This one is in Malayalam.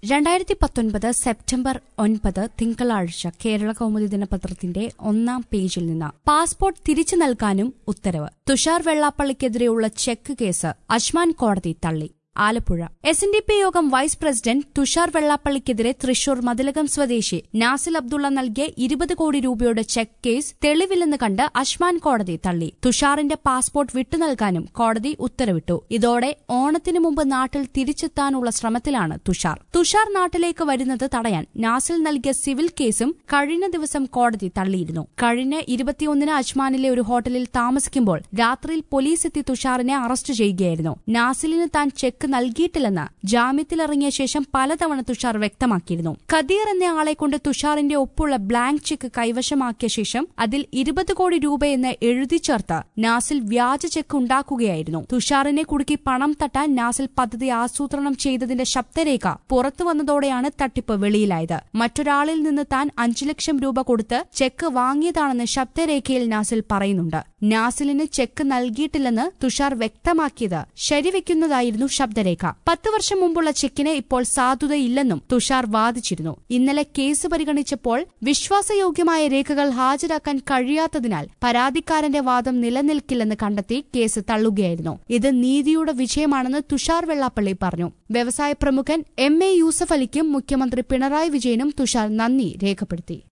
രണ്ടായിരത്തി പത്തൊൻപത് സെപ്റ്റംബർ ഒൻപത് തിങ്കളാഴ്ച കേരള കൗമുദി ദിനപത്രത്തിന്റെ ഒന്നാം പേജിൽ നിന്ന് പാസ്പോർട്ട് തിരിച്ചു നൽകാനും ഉത്തരവ് തുഷാർ വെള്ളാപ്പള്ളിക്കെതിരെയുള്ള ചെക്ക് കേസ് അജ്മാൻ കോടതി തള്ളി Alappuzha S N D P Yogam vice president Thushar വെള്ളാപ്പള്ളിക്കെതിരെ തൃശൂർ മതിലകം സ്വദേശി നാസിൽ അബ്ദുള്ള നൽകിയ ഇരുപത് കോടി രൂപയുടെ ചെക്ക് കേസ് തെളിവില്ലെന്ന് കണ്ട് അജ്മാൻ കോടതി തള്ളി തുഷാറിന്റെ പാസ്പോർട്ട് വിട്ടുനൽകാനും കോടതി ഉത്തരവിട്ടു ഇതോടെ ഓണത്തിനു മുമ്പ് നാട്ടിൽ തിരിച്ചെത്താനുള്ള ശ്രമത്തിലാണ് തുഷാർ തുഷാർ നാട്ടിലേക്ക് വരുന്നത് തടയാൻ നാസിൽ നൽകിയ സിവിൽ കേസും കഴിഞ്ഞ ദിവസം കോടതി തള്ളിയിരുന്നു കഴിഞ്ഞ ഇരുപത്തിയൊന്നിന് അജ്മാനിലെ ഒരു ഹോട്ടലിൽ താമസിക്കുമ്പോൾ രാത്രിയിൽ പോലീസ് എത്തി തുഷാറിനെ അറസ്റ്റ് ചെയ്യുകയായിരുന്നു നാസിലിന് താൻ ചെക്ക് നൽകിയിട്ടില്ലെന്ന് ജാമ്യത്തിലിറങ്ങിയ ശേഷം പലതവണ തുഷാർ വ്യക്തമാക്കിയിരുന്നു ഖദീർ എന്ന ആളെ കൊണ്ട് തുഷാറിന്റെ ഒപ്പുള്ള ബ്ലാങ്ക് ചെക്ക് കൈവശമാക്കിയ ശേഷം അതിൽ ഇരുപത് കോടി രൂപയെന്ന് എഴുതി ചേർത്ത് നാസിൽ വ്യാജ ചെക്ക് ഉണ്ടാക്കുകയായിരുന്നു തുഷാറിനെ കുടുക്കി പണം തട്ടാൻ നാസിൽ പദ്ധതി ആസൂത്രണം ചെയ്തതിന്റെ ശബ്ദരേഖ പുറത്തു വന്നതോടെയാണ് തട്ടിപ്പ് വെളിയിലായത് മറ്റൊരാളിൽ നിന്ന് താൻ അഞ്ചു ലക്ഷം രൂപ കൊടുത്ത് ചെക്ക് വാങ്ങിയതാണെന്ന് ശബ്ദരേഖയിൽ നാസിൽ പറയുന്നുണ്ട് നാസിലിന് ചെക്ക് നൽകിയിട്ടില്ലെന്ന് തുഷാർ വ്യക്തമാക്കിയത് ശരിവെക്കുന്നതായിരുന്നു ശബ്ദരേഖ പത്ത് വർഷം മുമ്പുള്ള ചെക്കിന് ഇപ്പോൾ സാധുതയില്ലെന്നും തുഷാർ വാദിച്ചിരുന്നു ഇന്നലെ കേസ് പരിഗണിച്ചപ്പോൾ വിശ്വാസയോഗ്യമായ രേഖകൾ ഹാജരാക്കാൻ കഴിയാത്തതിനാൽ പരാതിക്കാരന്റെ വാദം നിലനിൽക്കില്ലെന്ന് കണ്ടെത്തി കേസ് തള്ളുകയായിരുന്നു ഇത് നീതിയുടെ വിജയമാണെന്ന് തുഷാർ വെള്ളാപ്പള്ളി പറഞ്ഞു വ്യവസായ പ്രമുഖൻ എം എ യൂസഫ് അലിക്കും മുഖ്യമന്ത്രി പിണറായി വിജയനും തുഷാർ നന്ദി രേഖപ്പെടുത്തി